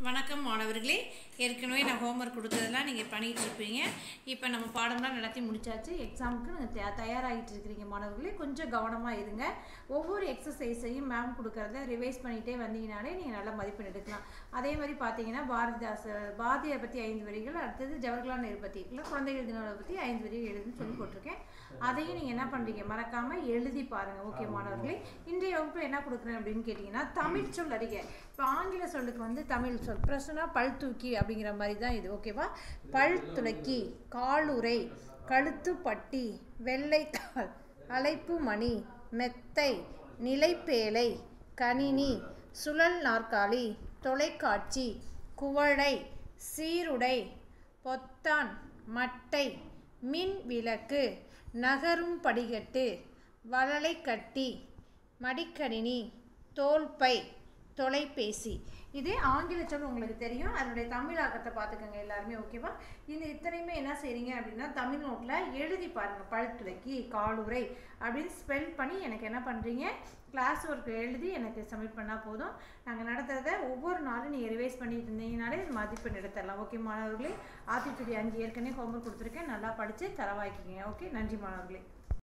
வணக்கம் மாணவர்களே ஏற்கனவே நான் ஹோம்ஒர்க் கொடுத்ததெல்லாம் நீங்கள் பண்ணிகிட்டு இருப்பீங்க இப்போ நம்ம பாடம்லாம் நடத்தி முடிச்சாச்சு எக்ஸாமுக்கு நீங்கள் தயா தயாராகிட்டு இருக்கிறீங்க மாணவர்களே கொஞ்சம் கவனமாக இருங்க ஒவ்வொரு எக்ஸசைஸையும் மேம் கொடுக்குறத ரிவைஸ் பண்ணிகிட்டே வந்தீங்கனாலே நீங்கள் நல்ல மதிப்பெண் எடுக்கலாம் அதே மாதிரி பார்த்தீங்கன்னா பாரதிதாசர் பாரதியார் பற்றி ஐந்து வரிகள் அடுத்தது ஜவஹர்லால் நேரு பற்றி இருக்குல்ல குழந்தைகள் தினம் பற்றி ஐந்து வரிகள் எழுதுன்னு சொல்லி போட்டிருக்கேன் அதையும் நீங்கள் என்ன பண்ணுறீங்க மறக்காமல் எழுதி பாருங்கள் ஓகே மாணவர்களே இன்றைய வகுப்பில் என்ன கொடுக்குறேன் அப்படின்னு கேட்டிங்கன்னா தமிழ் சொல் அறிக இப்போ ஆங்கில சொல்லுக்கு வந்து தமிழ் சொல் பிரச்சனை பல் தூக்கி அப்படிங்கிற மாதிரி தான் இது ஓகேவா பல் துளக்கி காலுரை கழுத்து பட்டி வெள்ளைத்தாள் அழைப்பு மணி மெத்தை நிலைப்பேலை கணினி சுழல் நாற்காலி தொலைக்காட்சி குவளை சீருடை பொத்தான் மட்டை மின் விளக்கு நகரும் படிக்கட்டு வளலைக்கட்டி மடிக்கணினி தோல்பை தொலைபேசி இது ஆங்கில சொல் உங்களுக்கு தெரியும் அதனுடைய தமிழாக்கத்தை பார்த்துக்கோங்க எல்லாருமே ஓகேவா இந்த இத்தனையுமே என்ன செய்றீங்க அப்படின்னா தமிழ் நோட்டில் எழுதி பாருங்கள் பழுத்துளைக்கி காலுரை அப்படின்னு ஸ்பெல் பண்ணி எனக்கு என்ன பண்ணுறீங்க கிளாஸ் ஒர்க் எழுதி எனக்கு சப்மிட் பண்ணால் போதும் நாங்கள் நடத்துகிறத ஒவ்வொரு நாளும் நீங்கள் ரிவைஸ் பண்ணிட்டு இருந்தீங்கனாலே மதிப்பெண் எடுத்துடலாம் ஓகே மாணவர்களே ஆத்திச்சூடி அஞ்சு ஏற்கனவே ஹோம்ஒர்க் கொடுத்துருக்கேன் நல்லா படித்து தரவாக்கிங்க ஓகே நன்றி மாணவர்களே